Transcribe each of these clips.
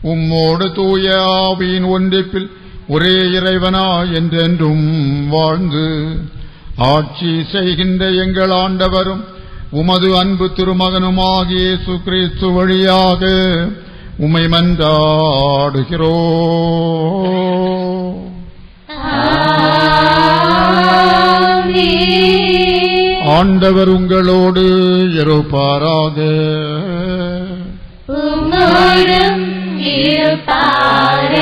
உம்மோடு தூய ஆவியின் ஒன்றிப்பில் ஒரே இறைவனா என்றென்றும் வாழ்ந்து ஆட்சி செய்கின்ற எங்கள் ஆண்டவரும் உமது அன்பு திருமகனுமாகிய இயேசு கிறிஸ்து வழியாக உமை மன்றாடுகிறோ ஆண்டவர் உங்களோடு இருப்பாராக உம்மோடும் இருப்பாராக.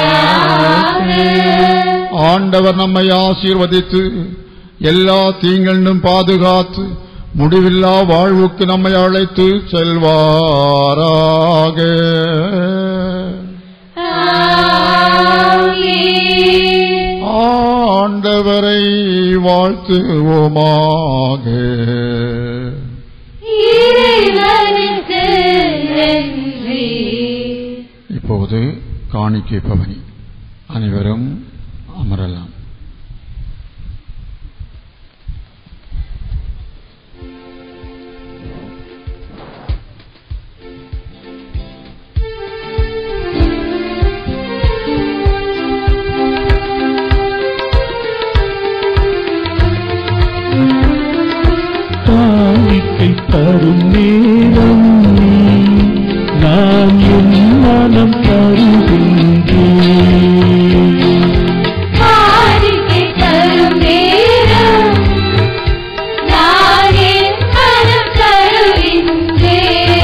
ஆண்டவர் நம்மை ஆசீர்வதித்து எல்லா தீங்களிலும் பாதுகாத்து முடிவில்லா வாழ்வுக்கு நம்மை அழைத்து செல்வாராக ஆமென். ஆண்டவரை வாழ்த்துவோமாக இறைவனுக்கு நன்றி. இப்போது காணிக்கை பவனி அனைவரும் அமரலாம் காணிக்கை தரும் நேரம் நான் என் மனம் தருகின்றேன் காணிக்கை தரும் நேரம் நான் என் மனம் தருகின்றேன்.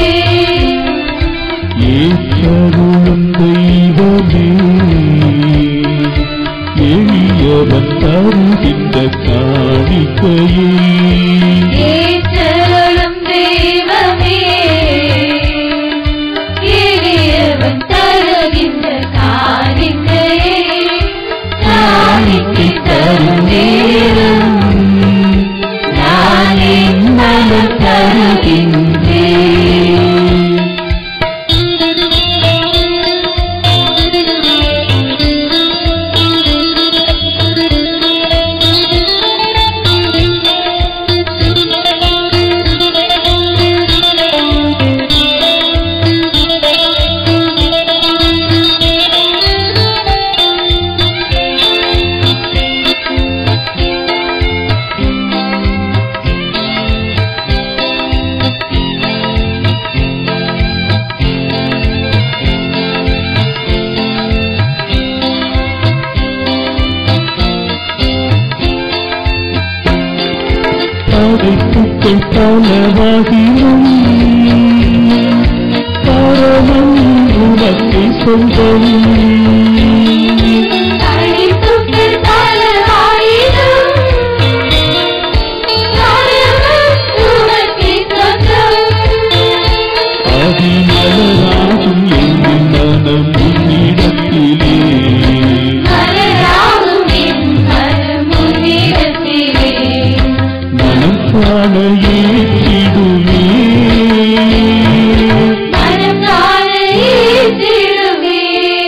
ஏற்றருளும் தெய்வமே எளியவன் தருகின்ற காணிக்கையே ஏற்றருளும் தெய்வமே, எளியவன் தருகின்ற காணிக்கையே. காணிக்கை தரும் நேரம் நான் என் மனம் தருகின்றேன். படைப்புக்கள் பலவாகிலும் பரமன் உனக்கு சொந்தம் அழைப்புக்கள் பலவாயினும் காரணம் உமக்கே சொந்தம். அதிமலராகும் என் மனம் உன்னிடத்திலே மலராகும் என் மனம் உன்னிடத்திலே. மனம் காண ஏற்றிடுமே மனம் காண ஈர்த்திடுமே.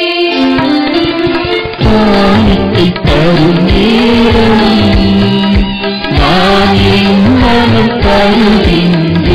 காணிக்கை தரும் நேரம் நான் என் மனம் தருகின்றேன்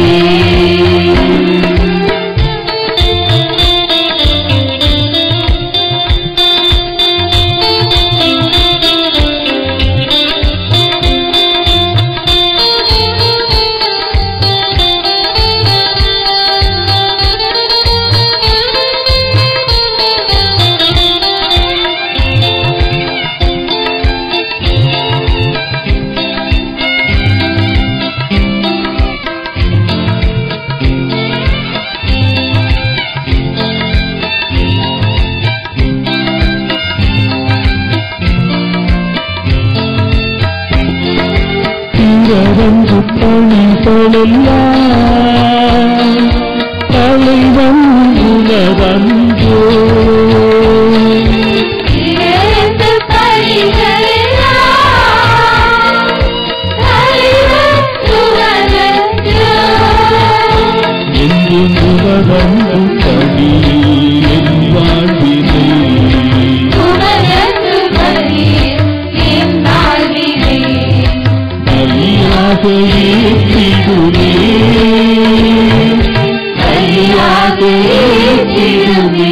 பிறரன்று பணிகளெல்லாம் தலைவன் உலகன்றோ இழந்த பணிகளெல்லாம் தலைவன் உலகன்றோ. என்று உலகன்று பணி என் வாழ்வினை உமரத்து பலியில் என் வாழ்வினை பலியாக ஏற்றிடுமே பலியாக ஏற்றிடுமே.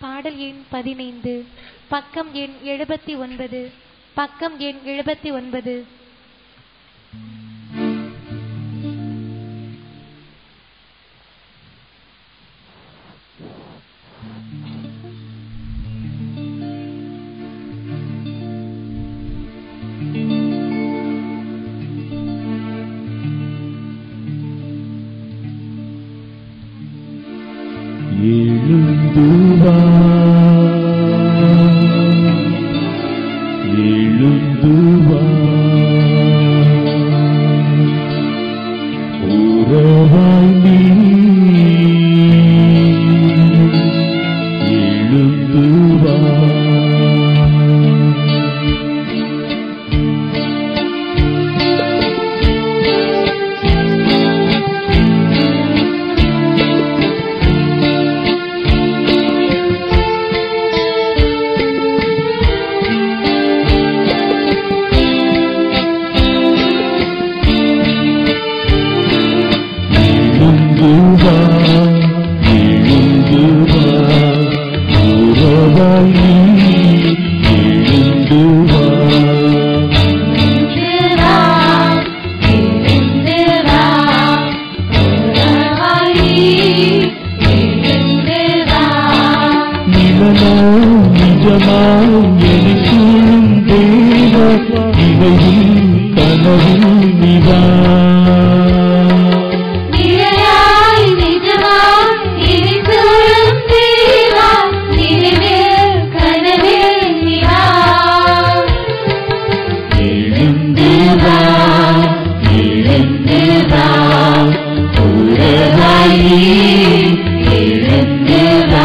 பாடல் எண் பதினைந்து பக்கம் எண் எழுபத்தி ஒன்பது பக்கம் எண் எழுபத்தி ஒன்பது எழுந்து வா எழுந்து வா உறவாய் நீ எழுந்து வா எழுந்து வா எழுந்து வா உறவாய் நீ எழுந்து வா நிலமோ நிஜமா எனக்கும் தேவ இவையும் கனவும் நிவா எழுந்து வா எழுந்து வா உறவாய் நீ எழுந்து வா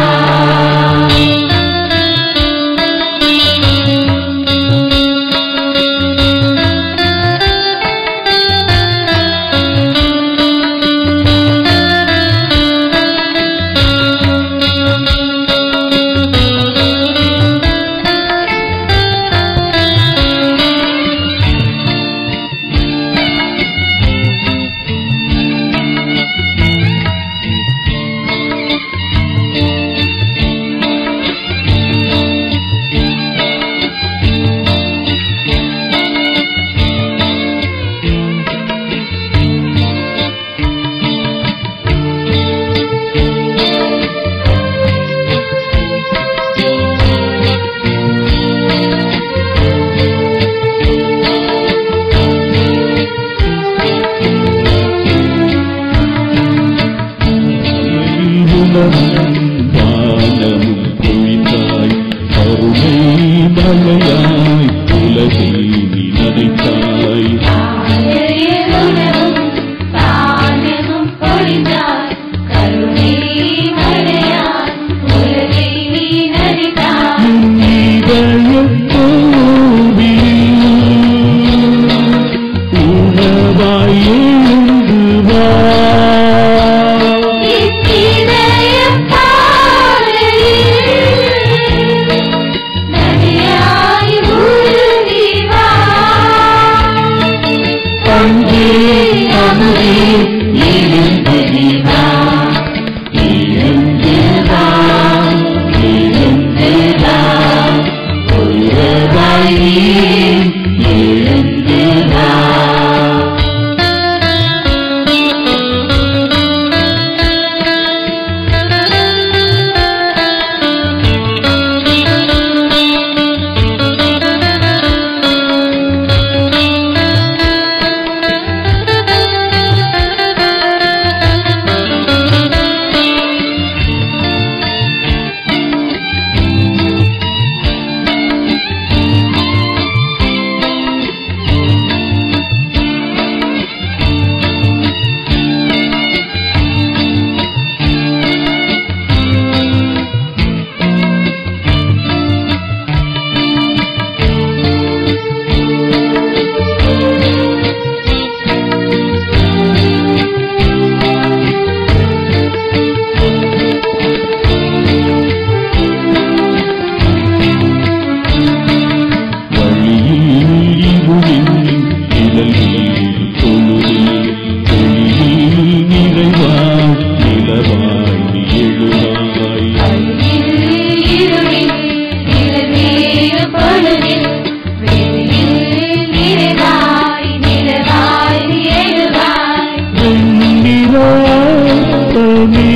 நிராப்பமே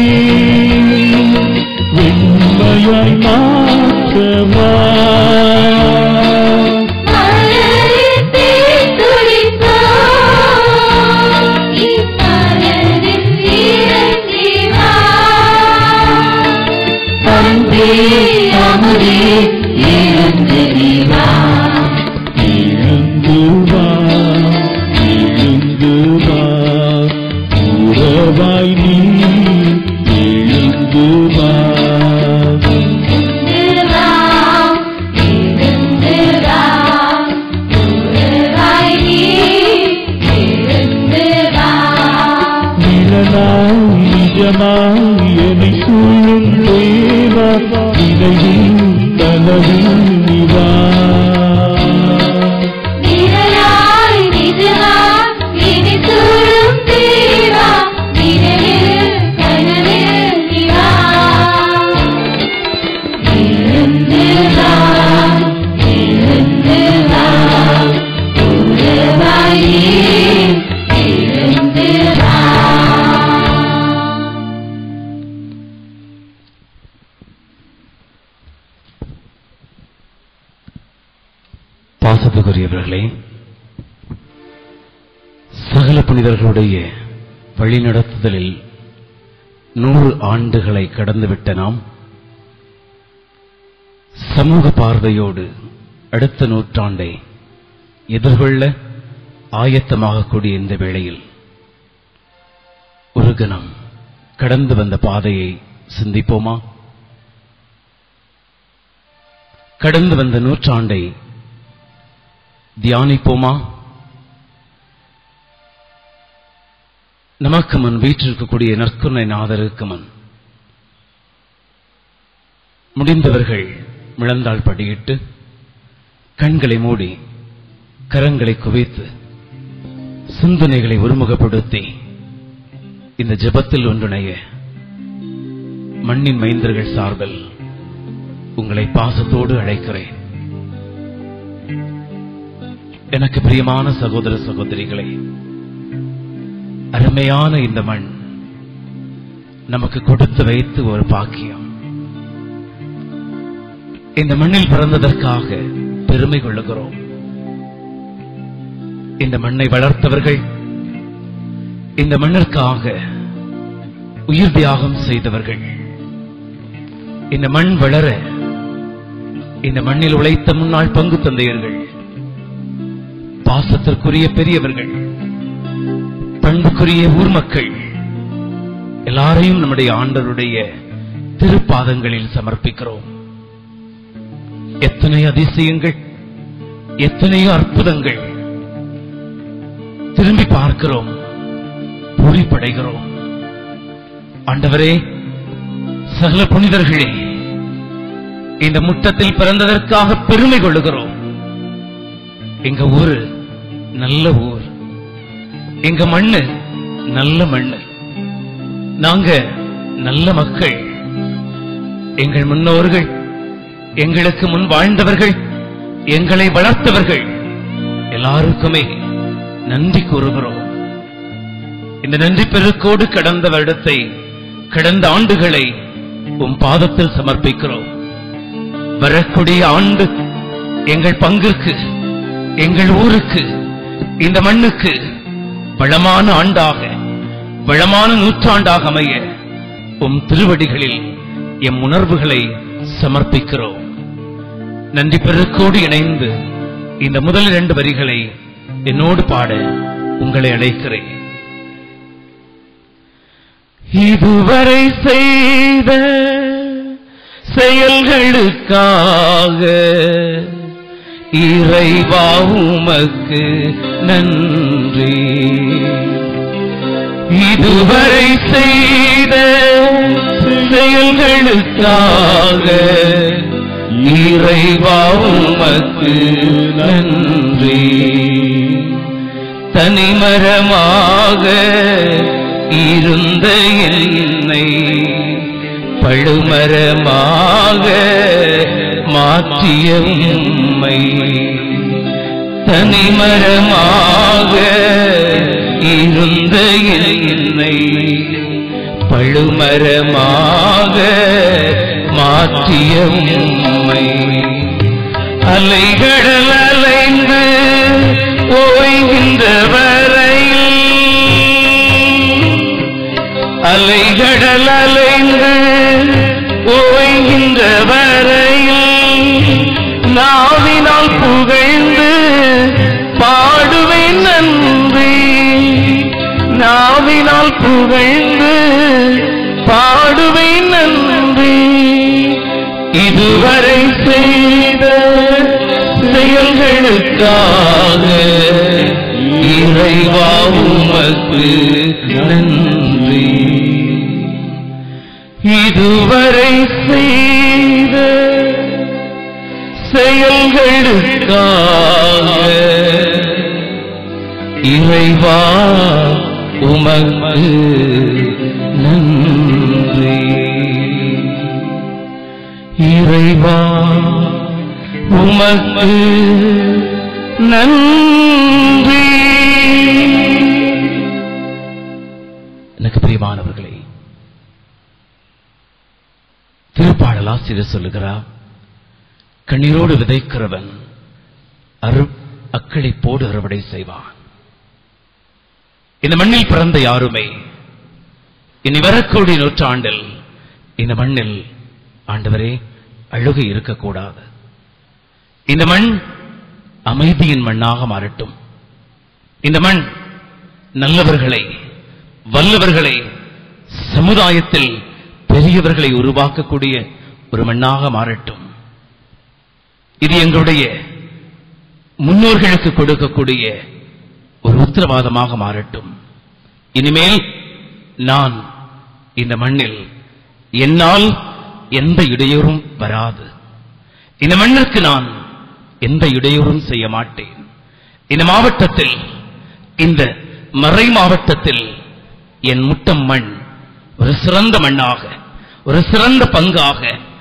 வெண்மையாய் மாற்றவா மலரித்தே துடித்தோம் இப்பலனில் இறங்கி வா அன்பே அமுதே இறந்து நீ வா எழுந்து வா எழுந்து வா உறவாய் நீ எழுந்து வா எழுந்து வா எழுந்து வா உறவாய் நீ எழுந்து வா நிழலாய் நிஜமாய் என்னை சூழும் தேவா இதையும் கனவில் நிவா நிழலாய் நிஜமாய் இனி சூழும் தேவா நிழலில் கனவில் நீ வா எழுந்து வா எழுந்து வா உறவாய் நீ எழுந்து வா பாசத்துக்குரியவர்களே சகல புனிதர்களுடைய வழிநடத்துதலில் நூறு ஆண்டுகளை கடந்துவிட்ட நாம் சமூக பார்வையோடு அடுத்த நூற்றாண்டை எதிர்கொள்ள ஆயத்தமாகக்கூடிய இந்த வேளையில் ஒரு கணம் கடந்து வந்த பாதையை சிந்திப்போமா கடந்து வந்த நூற்றாண்டை தியானிப்போமா நமக்கு முன் வீற்றிருக்கக்கூடிய நற்குணை நாதருக்கு முன் முடிந்தவர்கள் முழந்தாள் படியிட்டு கண்களை மூடி கரங்களை குவித்து சிந்தனைகளை ஒருமுகப்படுத்தி இந்த ஜெபத்தில் ஒன்றிணைய மண்ணின் மைந்தர்கள் சார்பில் உங்களை பாசத்தோடு அழைக்கிறேன் எனக்கு பிரியமான சகோதர சகோதரிகளே அருமையான இந்த மண் நமக்கு கொடுத்து வைத்து ஒரு பாக்கியம் இந்த மண்ணில் பிறந்ததற்காக பெருமை கொள்ளுகிறோம் இந்த மண்ணை வளர்த்தவர்கள் இந்த மண்ணிற்காக உயிர் தியாகம் செய்தவர்கள் இந்த மண் வளர இந்த மண்ணில் உழைத்த முன்னாள் பங்கு தந்தையர்கள் பாசத்திற்குரிய பெரியவர்கள் பண்புக்குரிய ஊர் மக்கள் எல்லாரையும் நம்முடைய ஆண்டவருடைய திருப்பாதங்களில் சமர்ப்பிக்கிறோம் எத்தனை அதிசயங்கள் எத்தனையோ அற்புதங்கள் திரும்பி பார்க்கிறோம் பூரிப்படைகிறோம் ஆண்டவரே சகல புனிதர்களே இந்த முட்டத்தில் பிறந்ததற்காக பெருமை கொள்ளுகிறோம் எங்க ஊரு நல்ல ஊர் எங்க மண்ணு நல்ல மண்ணு நாங்க நல்ல மக்கள் எங்கள் முன்னோர்கள் எங்களுக்கு முன் வாழ்ந்தவர்கள் எங்களை வளர்த்தவர்கள் எல்லாருக்குமே நன்றி கூறுகிறோம் இந்த நன்றி பெருக்கோடு கடந்த வருடத்தை கடந்த ஆண்டுகளை உம் பாதத்தில் சமர்ப்பிக்கிறோம் வரக்கூடிய ஆண்டு எங்கள் பங்கிற்கு எங்கள் ஊருக்கு இந்த மண்ணுக்கு வளமான ஆண்டாக வளமான நூற்றாண்டாக அமைய உம் திருவடிகளில் எம் உணர்வுகளை சமர்ப்பிக்கிறோம் நன்றி பெருக்கோடு இணைந்து இந்த முதல் இரண்டு வரிகளை என்னோடு பாட உங்களை அழைக்கிறேன் இதுவரை செய்த செயல்களுக்காக இறைவா உமக்கு நன்றி இதுவரை செய்த செயல்களுக்காக இறைவா உமக்கு நன்றி தனிமரமாக இருந்த என்னை பழுமரமாக மாற்றிய உம்மை தனிமரமாக இருந்த என்னை பழுமரமாக மாற்றிய உம்மை அலைகடல் அலைந்து ஓய்கின்ற வரையில் அலைகடல் அலைந்து ஓய்கின்ற வரையில் நாவினால் புகழ்ந்து பாடுவேன் நன்றி நாவினால் புகழ்ந்து பாடுவேன் நன்றி இதுவரை செய்த செயல்களுக்காக இறைவா உமக்கு நன்றி இதுவரை செய்த செயல்களுக்காக இறைவா உமக்கு நன்றி இறைவா உமக்கு நன்றி எனக்கு பிரியமானவர்களே திருப்பாடல் ஆசிரியர் சொல்லுகிறார் கண்ணீரோடு விதைக்கிறவன் அரு அக்களை போடு அறுவடை செய்வான் இந்த மண்ணில் பிறந்த யாருமே இனி வரக்கூடிய நூற்றாண்டில் இந்த மண்ணில் ஆண்டவரே அழுகை இருக்கக்கூடாது இந்த மண் அமைதியின் மண்ணாக மாறட்டும் இந்த மண் நல்லவர்களை வல்லவர்களை சமுதாயத்தில் பெரியவர்களை உருவாக்கக்கூடிய ஒரு மண்ணாக மாறட்டும் இது எங்களுடைய முன்னோர்களுக்கு கொடுக்கக்கூடிய ஒரு உத்தரவாதமாக மாறட்டும் இனிமேல் நான் இந்த மண்ணில் என்னால் எந்த இடையூறும் வராது இந்த மண்ணிற்கு நான் எந்த இடையூறும் செய்ய மாட்டேன் இந்த மாவட்டத்தில் இந்த மறை மாவட்டத்தில் என் முட்டம் மண் ஒரு சிறந்த மண்ணாக ஒரு சிறந்த பங்காக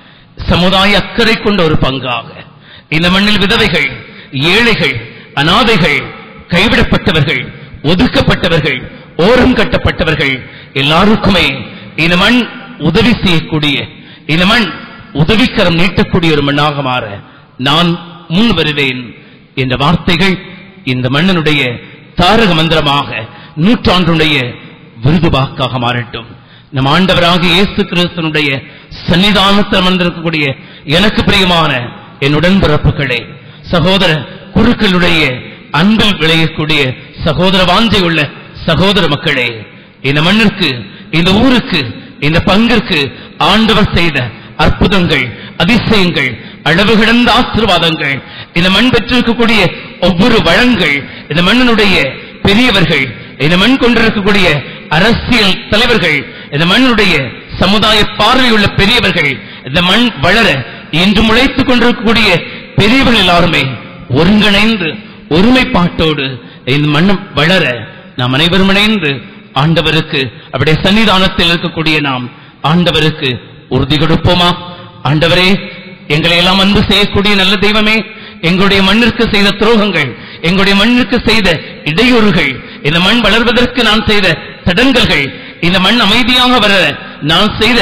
சமுதாய அக்கறை கொண்ட ஒரு பங்காக இந்த மண்ணில் விதவைகள் ஏழைகள் அனாதைகள் கைவிடப்பட்டவர்கள் ஒதுக்கப்பட்டவர்கள் ஓரம் கட்டப்பட்டவர்கள் எல்லாருக்குமே இந்த மண் உதவி செய்யக்கூடிய இந்த மண் உதவிக்கரம் நீட்டக்கூடிய ஒரு மண்ணாக மாற நான் முன் வருவேன் என்ற வார்த்தைகள் இந்த மண்ணினுடைய தாரக மந்திரமாக நூற்றாண்டுடைய விருது வாக்காக மாறட்டும் நம் ஆண்டவராக இயேசு கிறிஸ்தனுடைய சன்னிதானத்தில் அமர்ந்திருக்கக்கூடிய எனக்கு பிரியமான என் உடன்பிறப்புகளே சகோதர குருக்களுடைய அன்பில் விளையக்கூடிய சகோதர வாஞ்சை உள்ள சகோதர மக்களே இந்த மண்ணிற்கு இந்த ஊருக்கு இந்த பங்கிற்கு ஆண்டவர் செய்த அற்புதங்கள் அதிசயங்கள் அளவு கிடந்த ஆசீர்வாதங்கள் இந்த மண் பெற்றிருக்கக்கூடிய ஒவ்வொரு வளங்கள் இந்த மண்ணினுடைய பெரியவர்கள் இந்த மண் கொண்டிருக்கக்கூடிய அரசியல் தலைவர்கள் இந்த மண்ணுடைய சமுதாய பார்வையுள்ள பெரியவர்கள் இந்த மண் வளர இன்று முளைத்துக் கொண்டிருக்கக்கூடிய பெரியவர்கள் எல்லாருமே ஒருங்கிணைந்து ஒருமைப்பாட்டோடு இந்த மண்ணம் வளர நாம் அனைவரும் இணைந்து ஆண்டவருக்கு அப்படியே சன்னிதானத்தில் இருக்கக்கூடிய நாம் ஆண்டவருக்கு உறுதி கொடுப்போமா ஆண்டவரே எங்களை எல்லாம் அன்பு செய்யக்கூடிய நல்ல தெய்வமே எங்களுடைய மண்ணிற்கு செய்த துரோகங்கள் எங்களுடைய மண்ணிற்கு செய்த இடையூறுகள் இந்த மண் வளர்வதற்கு நான் செய்த தடங்கல்கள் இந்த மண் அமைதியாக வர நான் செய்த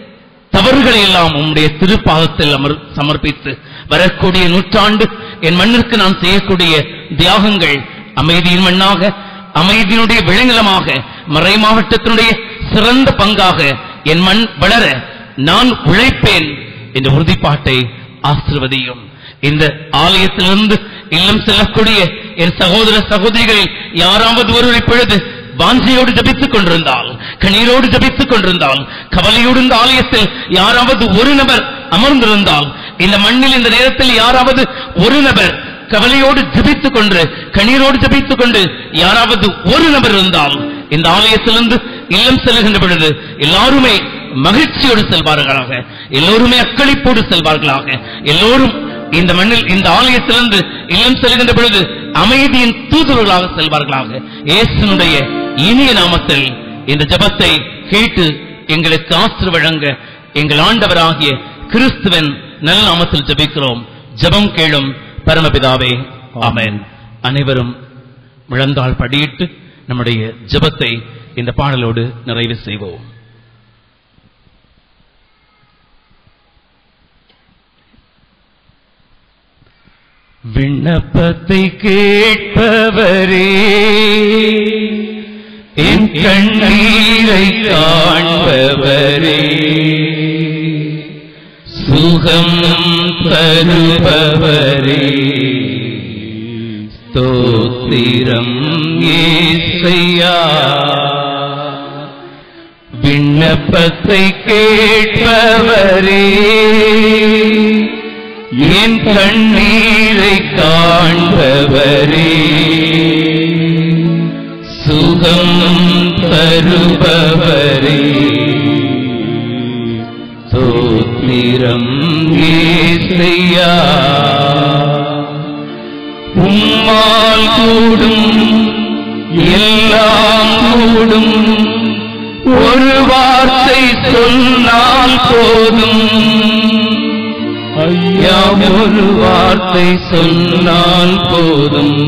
தவறுகளை எல்லாம் உம்முடைய திருப்பாதத்தில் அமர் சமர்ப்பித்து வரக்கூடிய நூற்றாண்டு என் மண்ணிற்கு நான் செய்யக்கூடிய தியாகங்கள் அமைதியின் மண்ணாக அமைதியினுடைய விளைநிலமாக மறை மாவட்டத்தினுடைய சிறந்த பங்காக என் மண் வளர நான் உழைப்பேன் என்ற உறுதிப்பாட்டை ஆசிர்வதியும் இந்த ஆலயத்திலிருந்து இல்லம் செல்லக்கூடிய என் சகோதர சகோதரிகளில் யாராவது ஒருவர் இப்பொழுது வாஞ்சையோடு ஜபித்துக் கொண்டிருந்தால் கண்ணீரோடு ஜபித்துக் கொண்டிருந்தால் கவலையோடு இந்த ஆலயத்தில் யாராவது ஒரு நபர் அமர்ந்திருந்தால் இந்த மண்ணில் இந்த நேரத்தில் யாராவது ஒரு நபர் கவலையோடு ஜபித்துக் கொண்டு கண்ணீரோடு ஜபித்துக் கொண்டு யாராவது ஒரு நபர் இருந்தால் இந்த ஆலயத்திலிருந்து இல்லம் செல்லுகின்ற பொழுது எல்லாருமே மகிழ்ச்சியோடு செல்வார்களாக எல்லோருமே அக்களிப்போடு செல்வார்களாக எல்லோரும் இந்த மண்ணில் இந்த ஆலயத்திலிருந்து இல்லம் செல்கின்ற பொழுது அமைதியின் தூதுவர்களாக செல்வார்களாக இயேசுனுடைய இனிய நாமத்தில் இந்த ஜெபத்தை கேட்டு எங்களுக்கு ஆசிர் வழங்க எங்கள் ஆண்டவராகிய கிறிஸ்துவின் நல்ல நாமத்தில் ஜெபிக்கிறோம் ஜெபம் கேளும் பரமபிதாவே ஆமென் அனைவரும் முழந்தாள் படியிட்டு நம்முடைய ஜெபத்தை இந்த பாடலோடு நிறைவு செய்வோம் விண்ணப்பத்தை கேட்பவரே என் கண்ணீரை காண்பவரே சுகம் தருபவரே ஸ்தோத்திரம் ஏசையா விண்ணப்பத்தை கேட்பவரே என் கண்ணீரை காண்பவரே சுகம் தருபவரே தோத்திரம் ஏசையா உம்மால் கூடும் எல்லாம் கூடும் ஒரு வார்த்தை சொன்னால் போதும் ஐயா ஒரு வார்த்தை சொன்னால் போதும்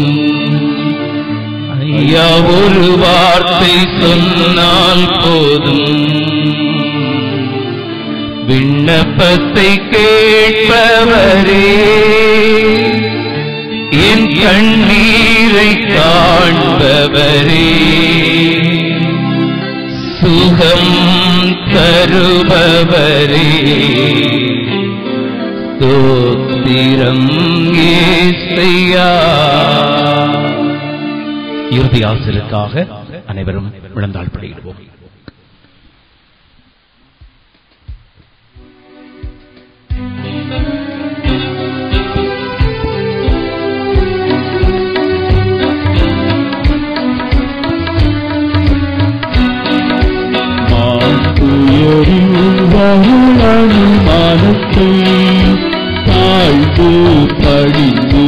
ஐயா ஒரு வார்த்தை சொன்னால் போதும் விண்ணப்பத்தை கேட்பவரே என் கண்ணீரை காண்பவரே சுகம் தருபவரே ஸ்தோத்திரம் ஏசையா இறுதி ஆசிரியருக்காக அனைவரும் விழுந்தாள் படையிடுவோம் அனுமானத்தை தாழ்ந்து படித்து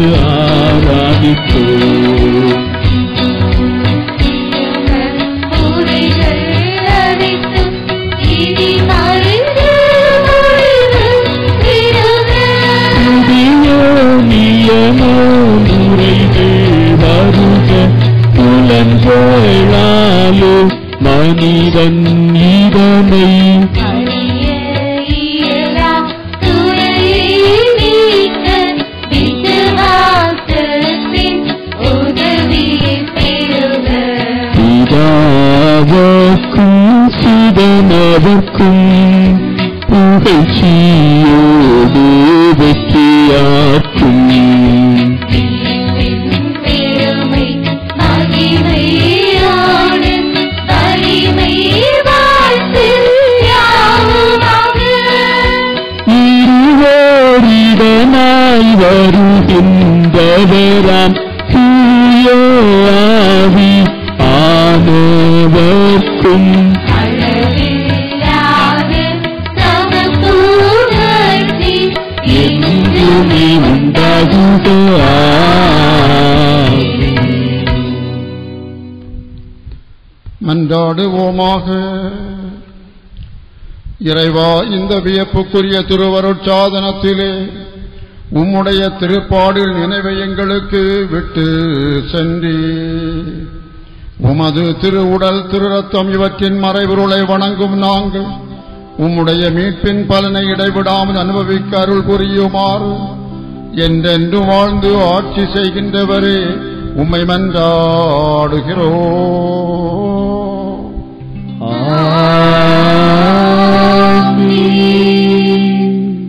ஆராதித்தோம் உரைகள் அனைத்தும் இனி மறைந்து மறைந்து புதிய நியமோ முறைகள் வருக புலன்களாலோ மனிதன் இதனை அறிய இயலா துறையை நீக்க விசுவாசத்தின் உதவியை பெறுக பிதாவுக்கும் சிதனவர்க்கும் புகழ்ச்சியோடு வெற்றியாக்கும் பெருமை மகிமையோடு வலிமை வாழ்த்து யாவுமாக இருவோரிடனாய் வருகின்றவராம் தூய ஆவி ஆனவர்க்கும் அளவில்லாத சமபூர்த்தி என்றுமே உண்டாகுக ஆமென். மன்றாடுவோமாக இறைவா இந்த வியப்புக்குரிய திருவருட்சாதனத்திலே உம்முடைய திருப்பாடில் நினைவை எங்களுக்கு விட்டு சென்றி உமது திருவுடல் திரு ரத்தம் இவற்றின் மறைபொருளை வணங்கும் நாங்கள் உம்முடைய மீட்பின் பலனை இடைவிடாமல் அனுபவிக்க அருள் புரியுமாறு என்றென்று வாழ்ந்து ஆட்சி செய்கின்றவரே உம்மை மன்றாடுகிறோம் ஆமென்.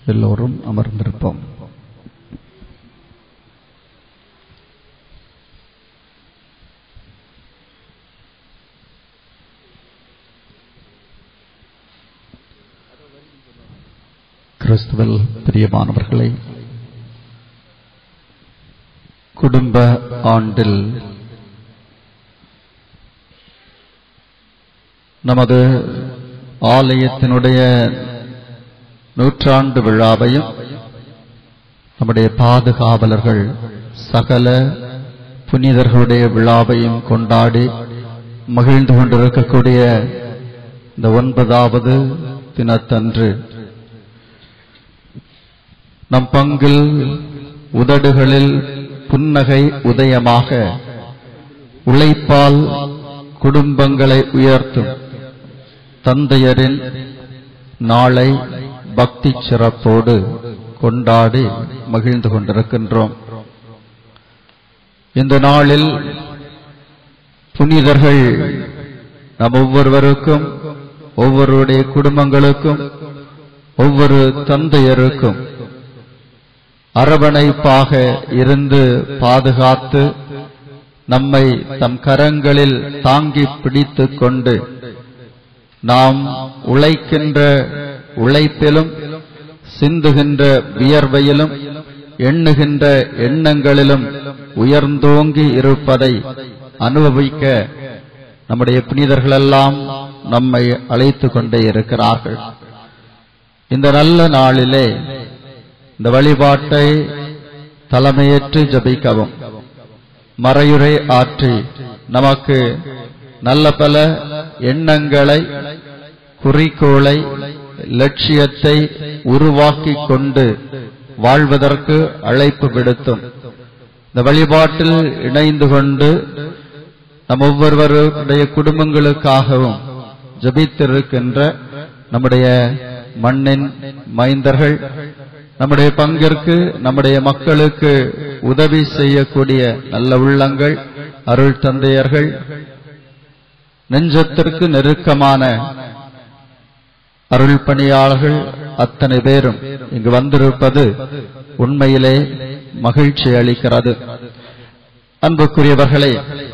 எல்லோரும் அமர்ந்திருப்போம் கிறிஸ்துவில் பிரியமானவர்களே குடும்ப ஆண்டில் நமது ஆலயத்தினுடைய நூற்றாண்டு விழாவையும் நம்முடைய பாதுகாவலர்கள் சகல புனிதர்களுடைய விழாவையும் கொண்டாடி மகிழ்ந்து கொண்டிருக்கக்கூடிய இந்த ஒன்பதாவது தினத்தன்று நம் பங்கில் உதடுகளில் புன்னகை உதயமாக உழைப்பால் குடும்பங்களை உயர்த்தும் தந்தையரின் நாளை பக்தி சிறப்போடு கொண்டாடி மகிழ்ந்து கொண்டிருக்கின்றோம் இந்த நாளில் புனிதர்கள் நம் ஒவ்வொருவருக்கும் ஒவ்வொருடைய குடும்பங்களுக்கும் ஒவ்வொரு தந்தையருக்கும் அரவணைப்பாக இருந்து பாதுகாத்து நம்மை தம் கரங்களில் தாங்கி பிடித்துக் கொண்டு நாம் உழைக்கின்ற உழைப்பிலும் சிந்துகின்ற வியர்வையிலும் எண்ணுகின்ற எண்ணங்களிலும் உயர்ந்தோங்கி இருப்பதை அனுபவிக்க நம்முடைய புனிதர்களெல்லாம் நம்மை அழைத்துக் கொண்டே இருக்கிறார்கள் இந்த நல்ல நாளிலே இந்த வழிபாட்டை தலைமையேற்று ஜபிக்கவும் மறையுரை ஆற்றி நமக்கு நல்ல பல எண்ணங்களை குறிக்கோளை லட்சியத்தை உருவாக்கிக் கொண்டு வாழ்வதற்கு அழைப்பு விடுத்தும் இந்த வழிபாட்டில் இணைந்து கொண்டு நம் ஒவ்வொருவருடைய குடும்பங்களுக்காகவும் ஜபித்திருக்கின்ற நம்முடைய மண்ணின் மைந்தர்கள் நம்முடைய பங்கிற்கு நம்முடைய மக்களுக்கு உதவி செய்யக்கூடிய நல்ல உள்ளங்கள் அருள் தந்தையர்கள் நெஞ்சத்திற்கு நெருக்கமான அருள் பணியாளர்கள் அத்தனை பேரும் இங்கு வந்திருப்பது உண்மையிலே மகிழ்ச்சி அளிக்கிறது அன்புக்குரியவர்களே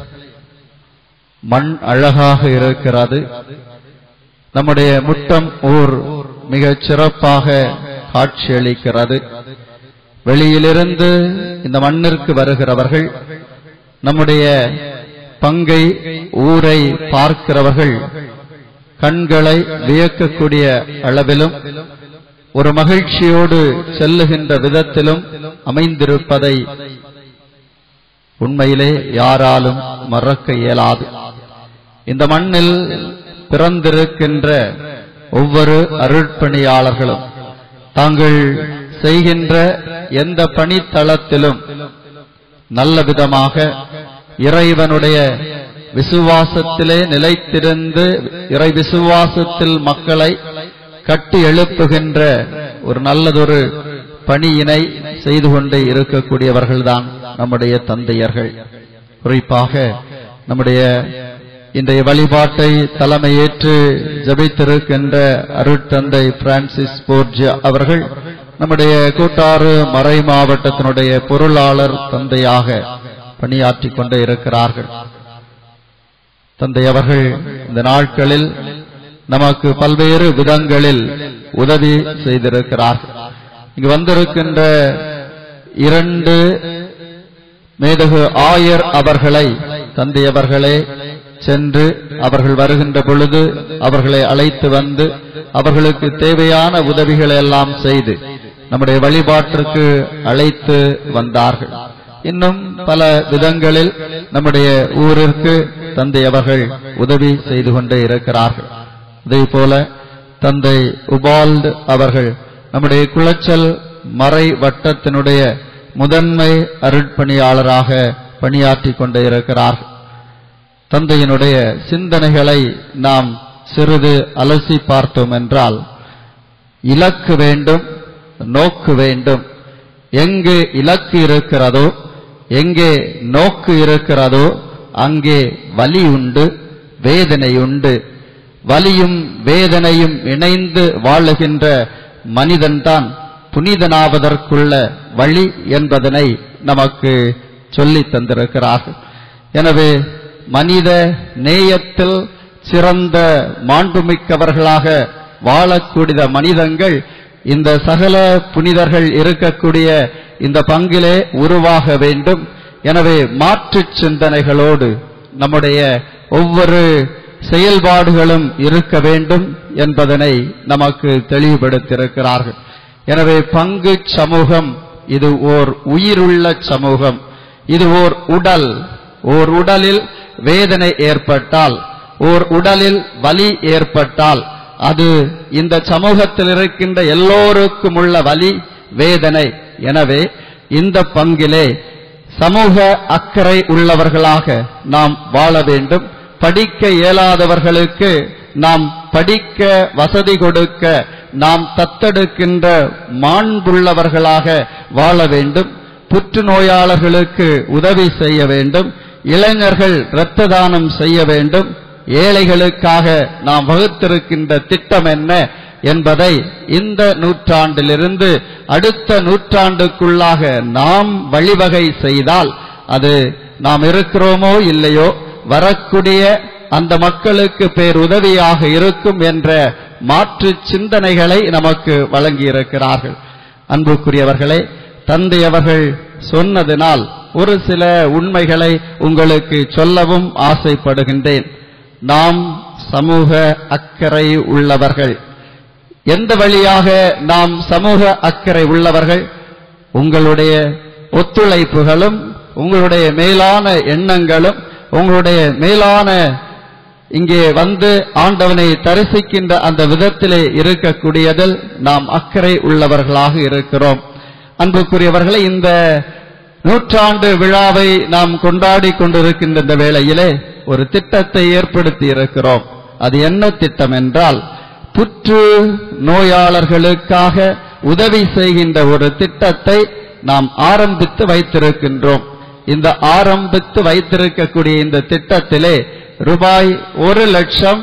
மண் அழகாக இருக்கிறது நம்முடைய முட்டம் ஊர் மிகச் சிறப்பாக காட்சியளிக்கிறது வெளியிலிருந்து இந்த மண்ணிற்கு வருகிறவர்கள் நம்முடைய பங்கை ஊரை பார்க்கிறவர்கள் கண்களை வியக்கக்கூடிய அளவிலும் ஒரு மகிழ்ச்சியோடு செல்லுகின்ற விதத்திலும் அமைந்திருப்பதை உண்மையிலே யாராலும் மறக்க இயலாது இந்த மண்ணில் பிறந்திருக்கின்ற ஒவ்வொரு அருட்பணியாளர்களும் தாங்கள் செய்கின்ற எந்த பணித்தளத்திலும் நல்ல விதமாக இறைவனுடைய விசுவாசத்திலே நிலைத்திருந்து இறை விசுவாசத்தில் மக்களை கட்டி எழுப்புகின்ற ஒரு நல்லதொரு பணியினை செய்து கொண்டே இருக்கக்கூடியவர்கள்தான் நம்முடைய தந்தையர்கள் குறிப்பாக நம்முடைய இன்றைய வழிபாட்டை தலைமையேற்று ஜபித்திருக்கின்ற அருட்தந்தை பிரான்சிஸ் போர்ஜியா அவர்கள் நம்முடைய கூட்டாறு மறை மாவட்டத்தினுடைய பொருளாளர் தந்தையாக பணியாற்றிக் கொண்டே இருக்கிறார்கள் தந்தை அவர்கள் இந்த நாட்களில் நமக்கு பல்வேறு விதங்களில் உதவி செய்திருக்கிறார்கள் இங்கு வந்திருக்கின்ற இரண்டு மேதகு ஆயர் அவர்களை தந்தை அவர்களே சென்று அவர்கள் வருகின்ற பொழுது அவர்களை அழைத்து வந்து அவர்களுக்கு தேவையான உதவிகளை எல்லாம் செய்து நம்முடைய வழிபாட்டிற்கு அழைத்து வந்தார்கள் இன்னும் பல விதங்களில் நம்முடைய ஊரிற்கு தந்தை அவர்கள் உதவி செய்து கொண்டே இருக்கிறார்கள் அதே போல தந்தை உபால்டு அவர்கள் நம்முடைய குளச்சல் மறை வட்டத்தினுடைய முதன்மை அருட்பணியாளராக பணியாற்றிக் கொண்டே இருக்கிறார்கள் தந்தையினுடைய சிந்தனைகளை நாம் சிறிது அலசி பார்த்தோம் என்றால் இலக்கு வேண்டும் நோக்கு வேண்டும் எங்கே இலக்கு இருக்கிறதோ எங்கே நோக்கு இருக்கிறதோ அங்கே வலி உண்டு வேதனை உண்டு வலியும் வேதனையும் இணைந்து வாழுகின்ற மனிதன்தான் புனிதனாவதற்குள்ள வழி என்பதனை நமக்கு சொல்லித் தந்திருக்கிறார்கள் எனவே மனித நேயத்தில் சிறந்த மாண்புமிக்கவர்களாக வாழக்கூடிய மனிதங்கள் இந்த சகல புனிதர்கள் இருக்கக்கூடிய இந்த பங்கிலே உருவாக வேண்டும் எனவே மாற்றுச் சிந்தனைகளோடு நம்முடைய ஒவ்வொரு செயல்பாடுகளும் இருக்க வேண்டும் என்பதனை நமக்கு தெளிவுபடுத்தியிருக்கிறார்கள் எனவே பங்கு சமூகம் இது ஓர் உயிருள்ள சமூகம் இது ஓர் உடல் ஓர் உடலில் வேதனை ஏற்பட்டால் ஓர் உடலில் வலி ஏற்பட்டால் அது இந்த சமூகத்தில் இருக்கின்ற எல்லோருக்கும் உள்ள வலி வேதனை எனவே இந்த பங்கிலே சமூக அக்கறை உள்ளவர்களாக நாம் வாழ வேண்டும் படிக்க இயலாதவர்களுக்கு நாம் படிக்க வசதி கொடுக்க நாம் தத்தெடுக்கின்ற மாண்புள்ளவர்களாக வாழ வேண்டும் புற்றுநோயாளர்களுக்கு உதவி செய்ய வேண்டும் இளைஞர்கள் இரத்த தானம் செய்ய வேண்டும் ஏழைகளுக்காக நாம் வகுத்திருக்கின்ற திட்டம் என்ன என்பதை இந்த நூற்றாண்டிலிருந்து அடுத்த நூற்றாண்டுக்குள்ளாக நாம் வழிவகை செய்தால் அது நாம் இருக்கிறோமோ இல்லையோ வரக்கூடிய அந்த மக்களுக்கு பேருதவியாக இருக்கும் என்ற மாற்று சிந்தனைகளை நமக்கு வழங்கியிருக்கிறார்கள் அன்புக்குரியவர்களே தந்தை அவர்கள் சொன்னதினால் ஒரு சில உண்மைகளை உங்களுக்கு சொல்லவும் ஆசைப்படுகின்றேன் நாம் சமூக அக்கறை உள்ளவர்கள் எந்த வழியாக நாம் சமூக அக்கறை உள்ளவர்கள் உங்களுடைய ஒத்துழைப்புகளும் உங்களுடைய மேலான எண்ணங்களும் உங்களுடைய மேலான இங்கே வந்து ஆண்டவனை தரிசிக்கின்ற அந்த விதத்திலே இருக்கக்கூடியதில் நாம் அக்கறை உள்ளவர்களாக இருக்கிறோம் அன்புக்குரியவர்களை இந்த நூற்றாண்டு விழாவை நாம் கொண்டாடி கொண்டிருக்கின்ற இந்த வேளையிலே ஒரு திட்டத்தை ஏற்படுத்தி இருக்கிறோம் அது என்ன திட்டம் என்றால் புற்று நோயாளர்களுக்காக உதவி செய்கின்ற ஒரு திட்டத்தை நாம் ஆரம்பித்து வைத்திருக்கின்றோம் இந்த ஆரம்பித்து வைத்திருக்கக்கூடிய இந்த திட்டத்திலே ரூபாய் ஒரு லட்சம்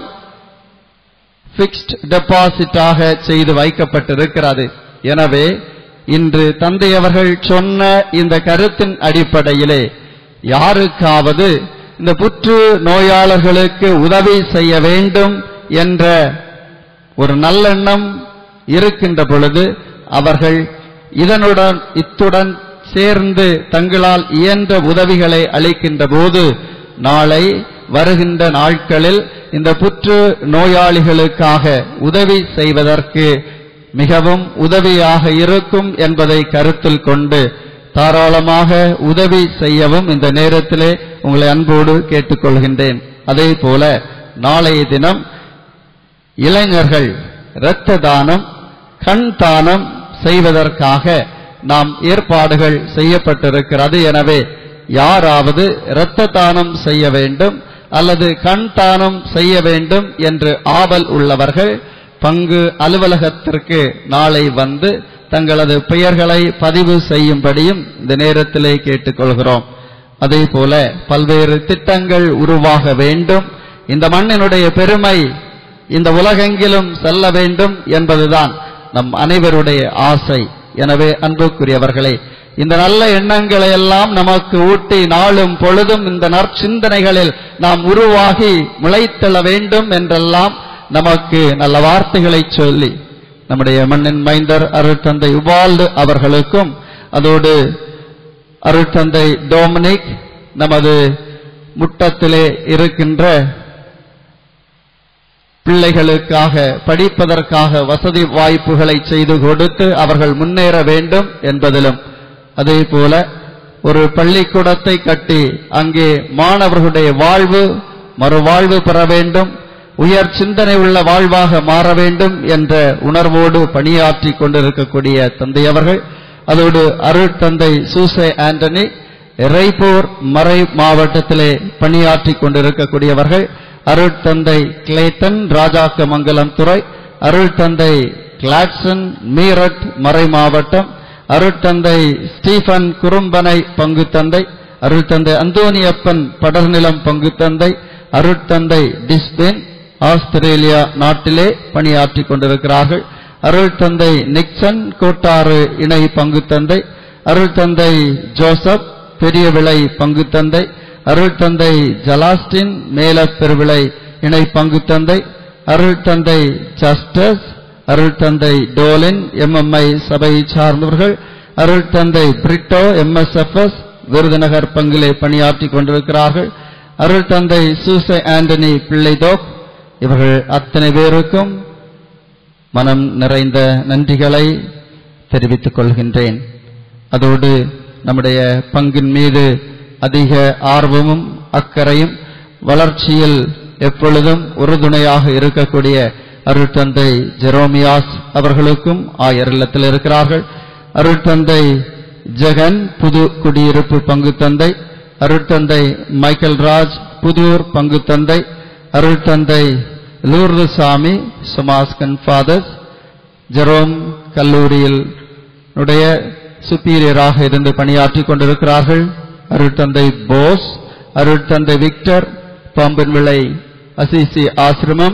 பிக்ஸ்ட் டெபாசிட்டாக செய்து வைக்கப்பட்டிருக்கிறது எனவே இன்று தந்தை அவர்கள் சொன்ன இந்த கருத்தின் அடிப்படையிலே யாருக்காவது இந்த புற்று நோயாளர்களுக்கு உதவி செய்ய வேண்டும் என்ற ஒரு நல்லெண்ணம் இருக்கின்ற பொழுது அவர்கள் இதனுடன் இத்துடன் சேர்ந்து தங்களால் இயன்ற உதவிகளை அளிக்கின்ற போது நாளை வருகின்ற நாட்களில் இந்த புற்று நோயாளிகளுக்காக உதவி செய்வதற்கு மிகவும் உதவியாக இருக்கும் என்பதை கருத்தில் கொண்டு தாராளமாக உதவி செய்யவும் இந்த நேரத்திலே உங்களை அன்போடு கேட்டுக்கொள்கின்றேன் அதே போல நாளைய தினம் இளைஞர்கள் இரத்த தானம் கண் தானம் செய்வதற்காக நாம் ஏற்பாடுகள் செய்யப்பட்டிருக்கிறது எனவே யாராவது இரத்த தானம் செய்ய வேண்டும் அல்லது கண் தானம் செய்ய வேண்டும் என்று ஆவல் உள்ளவர்கள் பங்கு அலுவலகத்திற்கு நாளை வந்து தங்களது பெயர்களை பதிவு செய்யும்படியும் இந்த நேரத்திலே கேட்டுக்கொள்கிறோம் அதே போல பல்வேறு திட்டங்கள் உருவாக வேண்டும் இந்த மண்ணினுடைய பெருமை இந்த உலகெங்கிலும் செல்ல வேண்டும் என்பதுதான் நம் அனைவருடைய ஆசை எனவே அன்புக்குரியவர்களே இந்த நல்ல எண்ணங்களை எல்லாம் நமக்கு ஊட்டி நாளும் பொழுதும் இந்த நற்சிந்தனைகளில் நாம் உருவாகி முளைத்தெழ வேண்டும் என்றெல்லாம் நமக்கு நல்ல வார்த்தைகளை சொல்லி நம்முடைய மண்ணின் மைந்தர் அருட்தந்தை உபால்டு அவர்களுக்கும் அதோடு அருட்தந்தை டோமினிக் நமது முட்டத்திலே இருக்கின்ற பிள்ளைகளுக்காக படிப்பதற்காக வசதி வாய்ப்புகளை செய்து கொடுத்து அவர்கள் முன்னேற வேண்டும் என்பதிலும் அதே போல ஒரு பள்ளிக்கூடத்தை கட்டி அங்கே மாணவர்களுடைய வாழ்வு மறுவாழ்வு பெற வேண்டும் உயர் சிந்தனை உள்ள வாழ்வாக மாற வேண்டும் என்ற உணர்வோடு பணியாற்றி கொண்டிருக்கக்கூடிய தந்தை அவர்கள் அதோடு அருள் தந்தை சூசை ஆண்டனி இறைப்பூர் மறை மாவட்டத்திலே பணியாற்றி கொண்டிருக்கக்கூடியவர்கள் அருள் தந்தை கிளேட்டன் ராஜாக்கமங்கலம் துறை அருள் தந்தை கிளாட்சன் மீரட் மறை மாவட்டம் அருட்தந்தை ஸ்டீபன் குறும்பனை பங்கு தந்தை அருட்தந்தை அந்தோனியப்பன் படர்நிலம் பங்கு தந்தை அருட்தந்தை டிஸ்பென் ஆஸ்திரேலியா நாட்டிலே பணியாற்றிக் கொண்டிருக்கிறார்கள் அருள் தந்தை நிக்சன் கோட்டாறு இணை பங்கு தந்தை அருள் தந்தை ஜோசப் பெரிய விளை பங்கு தந்தை அருள் தந்தை ஜலாஸ்டின் மேல பெருவிளை இணை பங்கு தந்தை அருள் தந்தை ஜஸ்டஸ் அருள் தந்தை டோலின் எம்எம்ஐ சபை சார்ந்தவர்கள் அருள் தந்தை பிரிட்டோ எம்எஸ்எஃப்எஸ் விருதுநகர் பங்கிலே பணியாற்றிக் கொண்டிருக்கிறார்கள் அருள் தந்தை சூசை ஆண்டனி பிள்ளைதோக் இவர்கள் அத்தனை பேருக்கும் மனம் நிறைந்த நன்றிகளை தெரிவித்துக் கொள்கின்றேன் அதோடு நம்முடைய பங்கின் மீது அதிக ஆர்வமும் அக்கறையும் வளர்ச்சியில் எப்பொழுதும் உறுதுணையாக இருக்கக்கூடிய அருட்தந்தை ஜெரோமியாஸ் அவர்களுக்கும் ஆயர் இல்லத்தில் இருக்கிறார்கள் அருட்தந்தை ஜெகன் புது குடியிருப்பு பங்கு தந்தை அருட்தந்தை மைக்கேல் ராஜ் புதூர் பங்கு தந்தை அருட்தந்தை லூர்து சாமி சுமாஸ்கன் ஃபாதர்ஸ் ஜெரோம் கல்லூரியில் உடைய சுப்பீரியராக இருந்து பணியாற்றிக் கொண்டிருக்கிறார்கள் அருட்தந்தை போஸ் அருட்தந்தை விக்டர் பாம்பன் விளை அசிசி ஆசிரமம்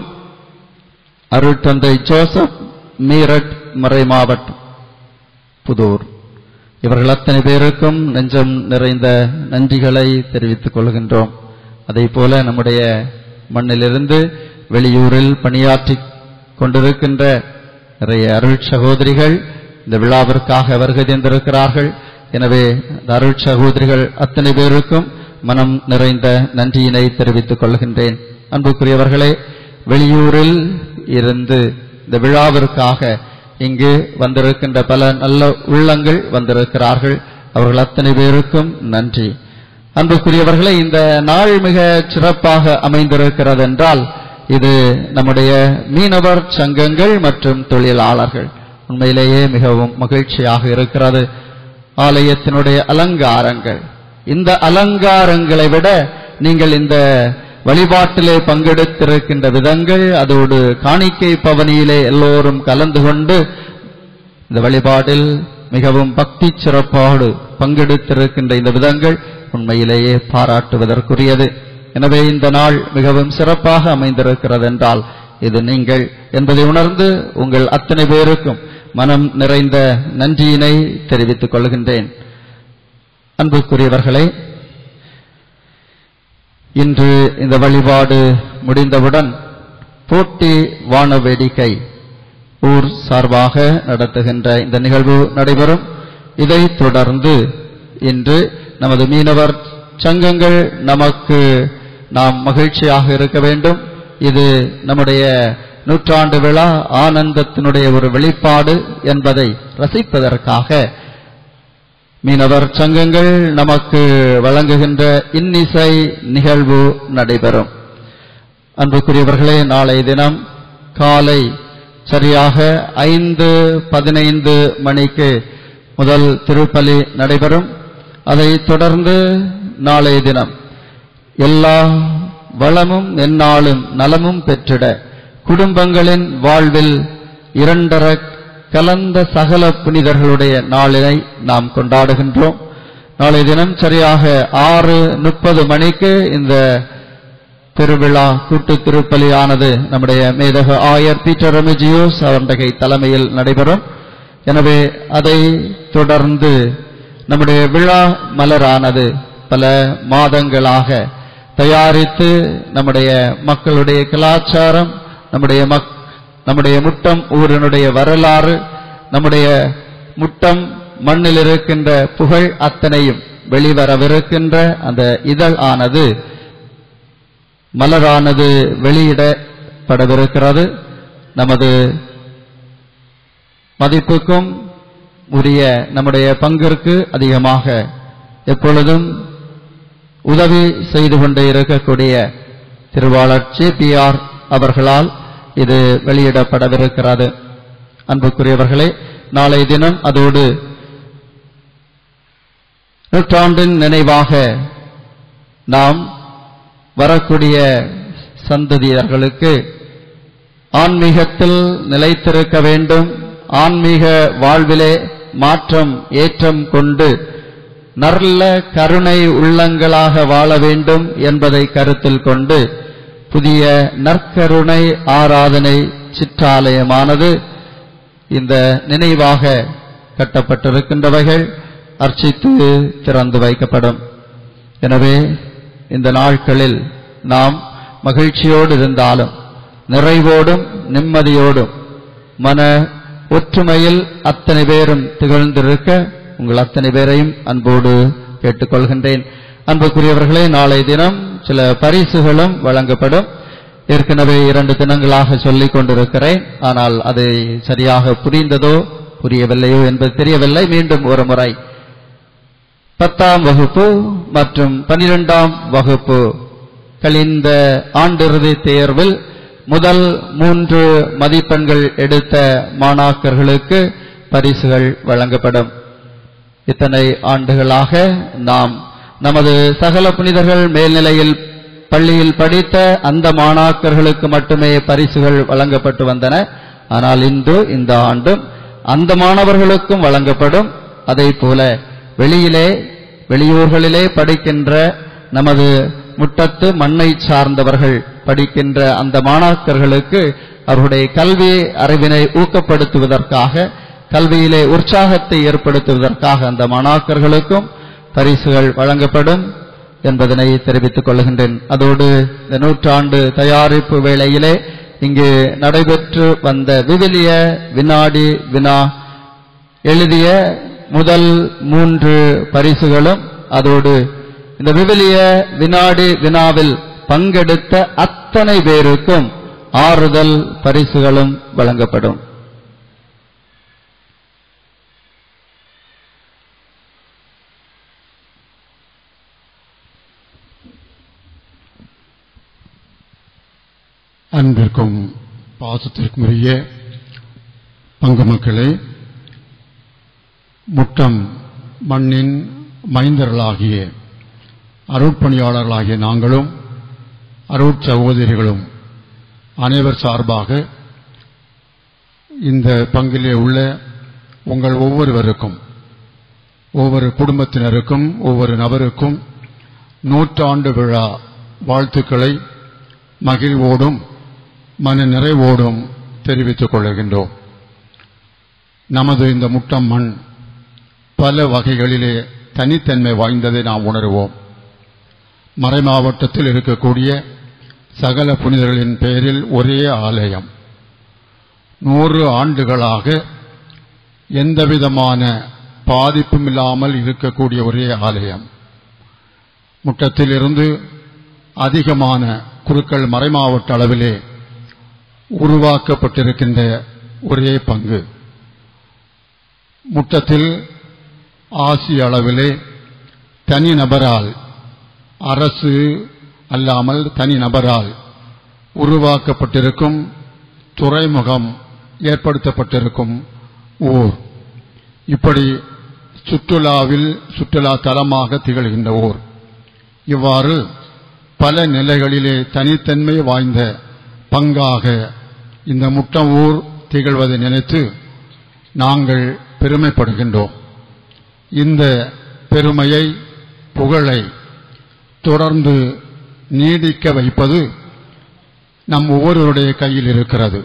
அருட்தந்தை ஜோசப் மீரட் மறை மாவட்டம் புதூர் இவர்கள் அத்தனை பேருக்கும் நெஞ்சம் நிறைந்த நன்றிகளை தெரிவித்துக் கொள்கின்றோம் அதே போல நம்முடைய மண்ணிலிருந்து வெளியூரில் பணியாற்றிக் கொண்டிருக்கின்ற நிறைய அருள் சகோதரிகள் இந்த விழாவிற்காக வருகை தந்திருக்கிறார்கள் எனவே இந்த அருள் சகோதரிகள் அத்தனை பேருக்கும் மனம் நிறைந்த நன்றியினை தெரிவித்துக் கொள்கின்றேன் அன்புக்குரியவர்களே வெளியூரில் இருந்து இந்த விழாவிற்காக இங்கு வந்திருக்கின்ற பல நல்ல உள்ளங்கள் வந்திருக்கிறார்கள் அவர்கள் அத்தனை பேருக்கும் நன்றி அன்புக்குரியவர்களே இந்த நாள் மிக சிறப்பாக அமைந்திருக்கிறது என்றால் இது நம்முடைய மீனவர் சங்கங்கள் மற்றும் தொழிலாளர்கள் உண்மையிலேயே மிகவும் மகிழ்ச்சியாக இருக்கிறது ஆலயத்தினுடைய அலங்காரங்கள் இந்த அலங்காரங்களை விட நீங்கள் இந்த வழிபாட்டிலே பங்கெடுத்திருக்கின்ற விதங்கள் அதோடு காணிக்கை பவனியிலே எல்லோரும் கலந்து கொண்டு இந்த வழிபாடில் மிகவும் பக்தி சிறப்போடு பங்கெடுத்திருக்கின்ற இந்த விதங்கள் உண்மையிலேயே பாராட்டுவதற்குரியது எனவே இந்த நாள் மிகவும் சிறப்பாக அமைந்திருக்கிறது என்றால் இது நீங்கள் என்பதை உணர்ந்து உங்கள் அத்தனை பேருக்கும் மனம் நிறைந்த நன்றியினை தெரிவித்துக் கொள்கின்றேன் அன்புக்குரியவர்களே இன்று இந்த வழிபாடு முடிந்தவுடன் போட்டி வான வேடிக்கை ஊர் சார்பாக நடத்துகின்ற இந்த நிகழ்வு நடைபெறும் இதைத் தொடர்ந்து இன்று நமது மீனவர் சங்கங்கள் நமக்கு நாம் மகிழ்ச்சியாக இருக்க வேண்டும் இது நம்முடைய நூற்றாண்டு விழா ஆனந்தத்தினுடைய ஒரு வெளிப்பாடு என்பதை ரசிப்பதற்காக மீனவர் சங்கங்கள் நமக்கு வழங்குகின்ற இன்னிசை நிகழ்வு நடைபெறும் அன்புக்குரியவர்களே நாளை தினம் காலை சரியாக ஐந்து பதினைந்து மணிக்கு முதல் திருப்பலி நடைபெறும் அதைத் தொடர்ந்து நாளைய தினம் எல்லா வளமும் எந்நாளும் நலமும் பெற்றிட குடும்பங்களின் வாழ்வில் இரண்டர கலந்த சகல புனிதர்களுடைய நாளினை நாம் கொண்டாடுகின்றோம் நாளைய தினம் சரியாக ஆறு முப்பது மணிக்கு இந்த திருவிழா கூட்டு திருப்பலியானது நம்முடைய மேதக ஆயர் பீட்டர் ரெமிஜியோஸ் அவருடைய தலைமையில் நடைபெறும் எனவே அதை தொடர்ந்து நம்முடைய விழா மலரானது பல மாதங்களாக தயாரித்து நம்முடைய மக்களுடைய கலாச்சாரம் நம்முடைய மக் நம்முடைய முட்டம் ஊரினுடைய வரலாறு நம்முடைய முட்டம் மண்ணில் இருக்கின்ற புகழ் அத்தனையும் வெளிவரவிருக்கின்ற அந்த இதழ் ஆனது மலரானது வெளியிடப்படவிருக்கிறது நமது மதிப்புக்கும் உரிய நம்முடைய பங்கிற்கு அதிகமாக எப்பொழுதும் உதவி செய்து கொண்டே இருக்கக்கூடிய திருவாளர் ஜேபிஆர் அவர்களால் இது வெளியிடப்படவிருக்கிறது அன்புக்குரியவர்களே நாளை தினம் அதோடு நூற்றாண்டின் நினைவாக நாம் வரக்கூடிய சந்ததியர்களுக்கு ஆன்மீகத்தில் நிலைத்திருக்க வேண்டும் ஆன்மீக வாழ்விலே மாற்றம் ஏற்றம் கொண்டு நல்ல கருணை உள்ளங்களாக வாழ வேண்டும் என்பதை கருத்தில் கொண்டு புதிய நற்கருணை ஆராதனை சிற்றாலயமானது இந்த நினைவாக கட்டப்பட்டிருக்கின்றவைகள் அர்ச்சித்து திறந்து வைக்கப்படும் எனவே இந்த நாட்களில் நாம் மகிழ்ச்சியோடு இருந்தாலும் நிறைவோடும் நிம்மதியோடும் மன ஒற்றுமையில் அத்தனை பேரும் திகழ்ந்திருக்க உங்கள் அத்தனை பேரையும் அன்போடு கேட்டுக்கொள்கின்றேன் அன்புக்குரியவர்களே நாளை தினம் சில பரிசுகளும் வழங்கப்படும் ஏற்கனவே இரண்டு தினங்களாக சொல்லிக் கொண்டிருக்கிறேன் ஆனால் அதை சரியாக புரிந்ததோ புரியவில்லையோ என்பது தெரியவில்லை மீண்டும் ஒரு முறை பத்தாம் வகுப்பு மற்றும் பனிரெண்டாம் வகுப்பு கழிந்த ஆண்டிறுதி தேர்வில் முதல் மூன்று மதிப்பெண்கள் எடுத்த மாணாக்கர்களுக்கு பரிசுகள் வழங்கப்படும் இத்தனை ஆண்டுகளாக நாம் நமது சகல புனிதர்கள் மேல்நிலையில் பள்ளியில் படித்த அந்த மாணாக்கர்களுக்கு மட்டுமே பரிசுகள் வழங்கப்பட்டு வந்தன ஆனால் இன்று இந்த ஆண்டும் அந்த மாணவர்களுக்கும் வழங்கப்படும் அதே போல வெளியிலே வெளியூர்களிலே படிக்கின்ற நமது முட்டத்து மண்ணை சார்ந்தவர்கள் படிக்கின்ற அந்த மாணாக்கர்களுக்கு அவருடைய கல்வி அறிவினை ஊக்கப்படுத்துவதற்காக கல்வியிலே உற்சாகத்தை ஏற்படுத்துவதற்காக அந்த மாணாக்கர்களுக்கும் பரிசுகள் வழங்கப்படும் என்பதனை தெரிவித்துக் கொள்கின்றேன் அதோடு இந்த நூற்றாண்டு தயாரிப்பு வேளையிலே இங்கு நடைபெற்று வந்த விவிலிய வினாடி வினா எழுதிய முதல் மூன்று பரிசுகளும் அதோடு இந்த விவிலிய வினாடி வினாவில் பங்கெடுத்த அத்தனை பேருக்கும் ஆறுதல் பரிசுகளும் வழங்கப்படும் அன்பிற்கும் பாசத்திற்கும் உரிய பங்கு மக்களே முட்டம் மண்ணின் மைந்தர்களாகிய அருட்பணியாளர்களாகிய நாங்களும் அருட்சகோதரிகளும் அனைவர் சார்பாக இந்த பங்கிலே உள்ள உங்கள் ஒவ்வொருவருக்கும் ஒவ்வொரு குடும்பத்தினருக்கும் ஒவ்வொரு நபருக்கும் நூற்றாண்டு விழா வாழ்த்துக்களை மகிழ்வோடும் மன நிறைவோடும் தெரிவித்துக் கொள்கின்றோம் நமது இந்த முட்டம் மண் பல வகைகளிலே தனித்தன்மை வாய்ந்ததை நாம் உணருவோம் மறைமாவட்டத்தில் இருக்கக்கூடிய சகல புனிதர்களின் பெயரில் ஒரே ஆலயம் நூறு ஆண்டுகளாக எந்தவிதமான பாதிப்பும் இல்லாமல் இருக்கக்கூடிய ஒரே ஆலயம் முட்டத்திலிருந்து அதிகமான குருக்கள் மறைமாவட்ட அளவிலே உருவாக்கப்பட்டிருக்கின்ற ஒரே பங்கு முட்டத்தில் ஆசிய அளவிலே தனிநபரால் அரசு அல்லாமல் தனிநபரால் உருவாக்கப்பட்டிருக்கும் துறைமுகம் ஏற்படுத்தப்பட்டிருக்கும் ஊர் இப்படி சுற்றுலாவில் சுற்றுலா தலமாக திகழ்கின்ற ஊர் இவ்வாறு பல நிலைகளிலே தனித்தன்மை வாய்ந்த பங்காக இந்த முட்டம் ஊர் திகழ்வதை நினைத்து நாங்கள் பெருமைப்படுகின்றோம் இந்த பெருமையை புகழை தொடர்ந்து நீடிக்க வைப்பது நம் ஒவ்வொருவருடைய கையில் இருக்கிறது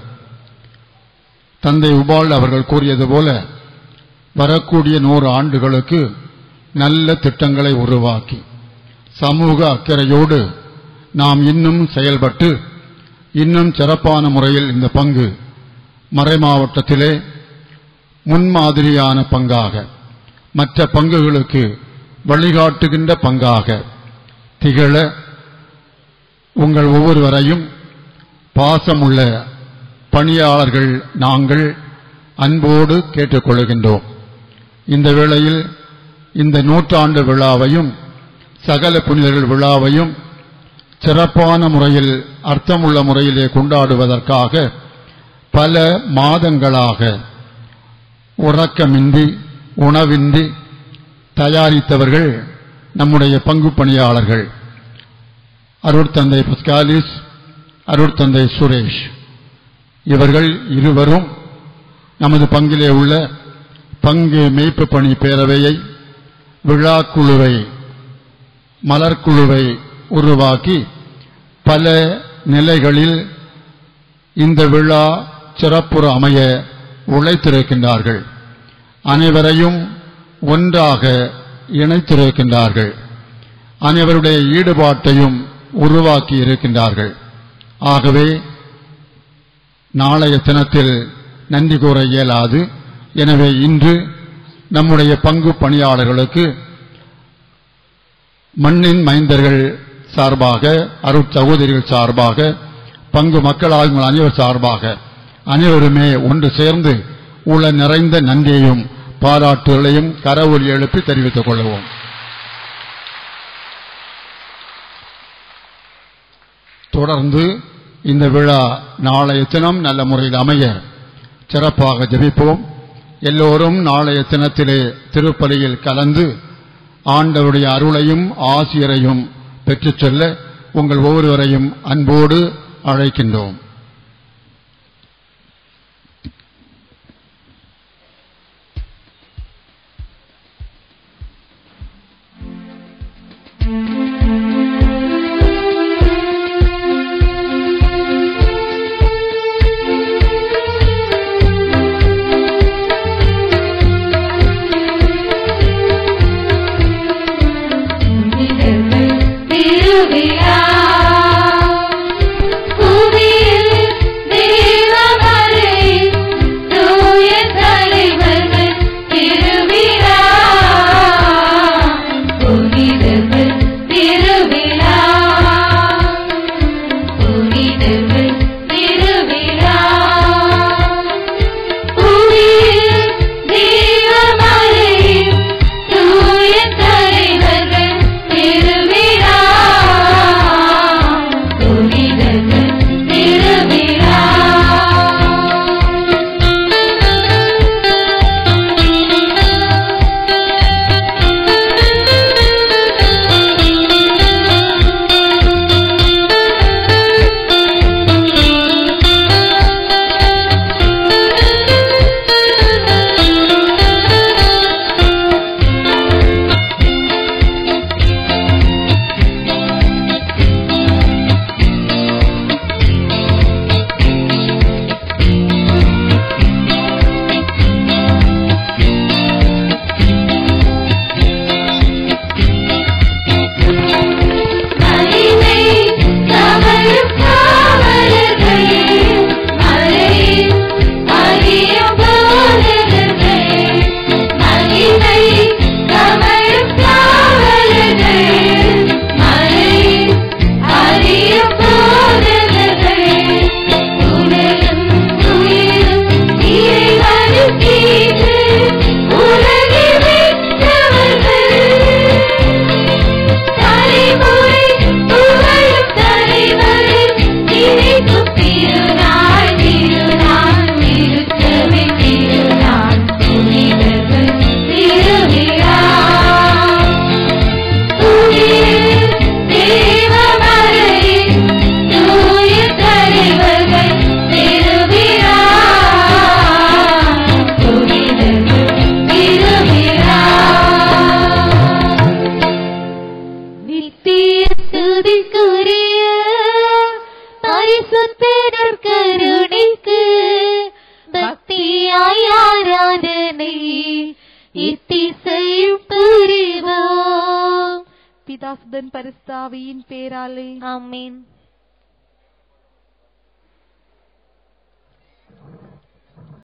தந்தை உபால் அவர்கள் கூறியது போல வரக்கூடிய நூறு ஆண்டுகளுக்கு நல்ல திட்டங்களை உருவாக்கி சமூக அக்கறையோடு நாம் இன்னும் செயல்பட்டு இன்னும் சிறப்பான முறையில் இந்த பங்கு மறைமாவட்டத்திலே முன்மாதிரியான பங்காக மற்ற பங்குகளுக்கு வழிகாட்டுகின்ற பங்காக திகழ உங்கள் ஒவ்வொருவரையும் பாசமுள்ள பணியாளர்கள் நாங்கள் அன்போடு கேட்டுக்கொள்கின்றோம் இந்த வேளையில் இந்த நூற்றாண்டு விழாவையும் சகல புனிதர்கள் விழாவையும் சிறப்பான முறையில் அர்த்தமுள்ள முறையிலே கொண்டாடுவதற்காக பல மாதங்களாக உறக்கமின்றி உணவின்றி தயாரித்தவர்கள் நம்முடைய பங்கு பணியாளர்கள் அருட்தந்தை பஸ்காலிஸ் அருட்தந்தை சுரேஷ் இவர்கள் இருவரும் நமது பங்கிலே உள்ள பங்கு மேய்ப்பு பணி பேரவையை விழாக்குழுவை மலர்க்குழுவை உருவாக்கி பல நிலைகளில் இந்த விழா சிறப்புற அமைய உழைத்திருக்கின்றார்கள் அனைவரையும் ஒன்றாக இணைத்திருக்கின்றார்கள் அனைவருடைய ஈடுபாட்டையும் உருவாக்கி இருக்கின்றார்கள் ஆகவே நாளைய தினத்தில் நன்றி கூற இயலாது எனவே இன்று நம்முடைய பங்கு பணியாளர்களுக்கு மண்ணின் மைந்தர்கள் சார்பாக அருட்சகோதரிகள் சார்பாக பங்கு மக்களாகும் அனைவர் சார்பாக அனைவருமே ஒன்று சேர்ந்து உள்ள நிறைந்த நன்றியையும் பாராட்டுகளையும் கரவொலி எழுப்பி தெரிவித்துக் கொள்வோம் தொடர்ந்து இந்த விழா நாளைய தினம் நல்ல முறையில் அமைய சிறப்பாக ஜெபிப்போம் எல்லோரும் நாளைய தினத்திலே திருப்பலியில் கலந்து ஆண்டவருடைய அருளையும் ஆசிரியரையும் பெற்றுச் செல்ல உங்கள் ஒவ்வொருவரையும் அன்போடு அழைக்கின்றோம் திருவிழா புவியில் தேவமலை தூய தலைவர்கள் திருவிழா புனிதர்கள் திருவிழா புனிதர்கள் திருவிழா புவியில் தேவமலை தூய தலைவர்கள் திருவிழா புனிதர்கள் திருவிழா மலைமை கமழும் காவலர்கள் மலையில் அறியும் போதர்கள் மலைமை கமழும் காவலர்கள் மலையில் அறியும் போதர்கள் உடலும் உயிரும் இறைவனுக்கீது உலகில் விட்டவர்கள் தலைமுறை புகழும் தலைவரின் நினைக்கும் திருநாள் திருநாள் திருச்சபை திருநாள் புனிதர்கள் திருவிழா புனித தேவமலையின் தூய தலைவர்கள் திருவிழா புனிதர்கள் திருவிழா நித்திய துதிக்குரிய பரிசுத்தர் கருணைக்கு பக்தியாய் ஆராதனை இத்திசையும் புரிவோம் பிதாசுதன் பரிஸ்தாவியின் பேராலே ஆமென்